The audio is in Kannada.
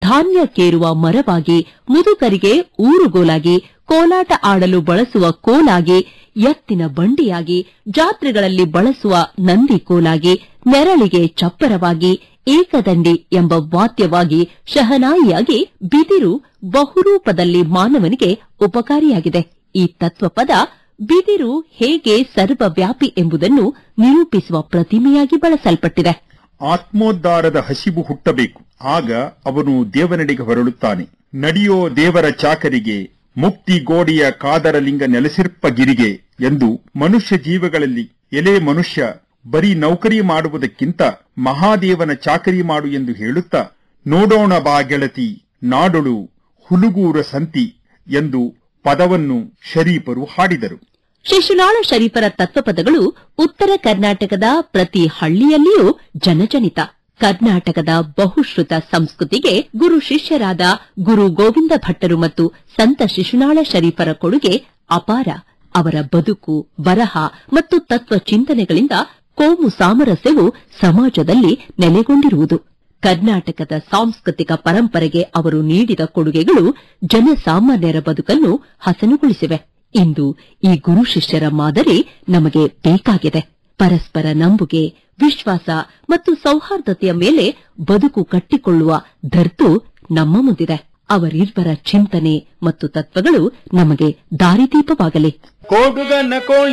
ಧಾನ್ಯ ಕೇರುವ ಮರವಾಗಿ ಮುದುಕರಿಗೆ ಊರುಗೋಲಾಗಿ ಕೋಲಾಟ ಆಡಲು ಬಳಸುವ ಕೋಲಾಗಿ ಎತ್ತಿನ ಬಂಡಿಯಾಗಿ ಜಾತ್ರೆಗಳಲ್ಲಿ ಬಳಸುವ ನಂದಿ ಕೋಲಾಗಿ ನೆರಳಿಗೆ ಚಪ್ಪರವಾಗಿ ಏಕದಂಡಿ ಎಂಬ ವಾದ್ಯವಾಗಿ ಶಹನಾಯಿಯಾಗಿ ಬಿದಿರು ಬಹುರೂಪದಲ್ಲಿ ಮಾನವನಿಗೆ ಉಪಕಾರಿಯಾಗಿದೆ ಈ ತತ್ವಪದ ಬಿದಿರು ಹೇಗೆ ಸರ್ವವ್ಯಾಪಿ ಎಂಬುದನ್ನು ನಿರೂಪಿಸುವ ಪ್ರತಿಮೆಯಾಗಿ ಬಳಸಲ್ಪಟ್ಟಿದೆ ಆತ್ಮೋದ್ಧಾರದ ಹಸಿವು ಹುಟ್ಟಬೇಕು ಆಗ ಅವನು ದೇವನಡೆಗೆ ಹೊರಳುತ್ತಾನೆ ನಡೆಯೋ ದೇವರ ಚಾಕರಿಗೆ ಮುಕ್ತಿ ಗೋಡೆಯ ಕಾದರಲಿಂಗ ನೆಲೆಸಿರ್ಪ ಗಿರಿಗೆ ಎಂದು ಮನುಷ್ಯ ಜೀವಗಳಲ್ಲಿ ಎಲೆ ಮನುಷ್ಯ ಬರೀ ನೌಕರಿ ಮಾಡುವುದಕ್ಕಿಂತ ಮಹಾದೇವನ ಚಾಕರಿ ಮಾಡು ಎಂದು ಹೇಳುತ್ತಾ ನೋಡೋಣ ಬಾ ಗೆಳತಿ ನಾಡೊಳು ಹುಲುಗೂರ ಸಂತಿ ಎಂದು ಪದವನ್ನು ಶರೀಫರು ಹಾಡಿದರು ಶಿಶುನಾಳ ಶರೀಫರ ತತ್ವಪದಗಳು ಉತ್ತರ ಕರ್ನಾಟಕದ ಪ್ರತಿ ಹಳ್ಳಿಯಲ್ಲಿಯೂ ಜನಜನಿತ ಕರ್ನಾಟಕದ ಬಹುಶ್ರುತ ಸಂಸ್ಕೃತಿಗೆ ಗುರು ಶಿಷ್ಯರಾದ ಗುರು ಗೋವಿಂದ ಭಟ್ಟರು ಮತ್ತು ಸಂತ ಶಿಶುನಾಳ ಶರೀಫರ ಕೊಡುಗೆ ಅಪಾರ ಅವರ ಬದುಕು ಬರಹ ಮತ್ತು ತತ್ವ ಚಿಂತನೆಗಳಿಂದ ಕೋಮು ಸಾಮರಸ್ಯವು ಸಮಾಜದಲ್ಲಿ ನೆಲೆಗೊಂಡಿರುವುದು ಕರ್ನಾಟಕದ ಸಾಂಸ್ಕೃತಿಕ ಪರಂಪರೆಗೆ ಅವರು ನೀಡಿದ ಕೊಡುಗೆಗಳು ಜನಸಾಮಾನ್ಯರ ಬದುಕನ್ನು ಹಸನುಗೊಳಿಸಿವೆ ಇಂದು ಈ ಗುರು ಶಿಷ್ಯರ ಮಾದರಿ ನಮಗೆ ಬೇಕಾಗಿದೆ ಪರಸ್ಪರ ನಂಬುಗೆ ವಿಶ್ವಾಸ ಮತ್ತು ಸೌಹಾರ್ದತೆಯ ಮೇಲೆ ಬದುಕು ಕಟ್ಟಿಕೊಳ್ಳುವ ಧರ್ತು ನಮ್ಮ ಮುಂದಿದೆ ಅವರಿಬ್ಬರ ಚಿಂತನೆ ಮತ್ತು ತತ್ವಗಳು ನಮಗೆ ದಾರಿದೀಪವಾಗಲಿ ಕೋಡುಗನ ಕೋಳಿ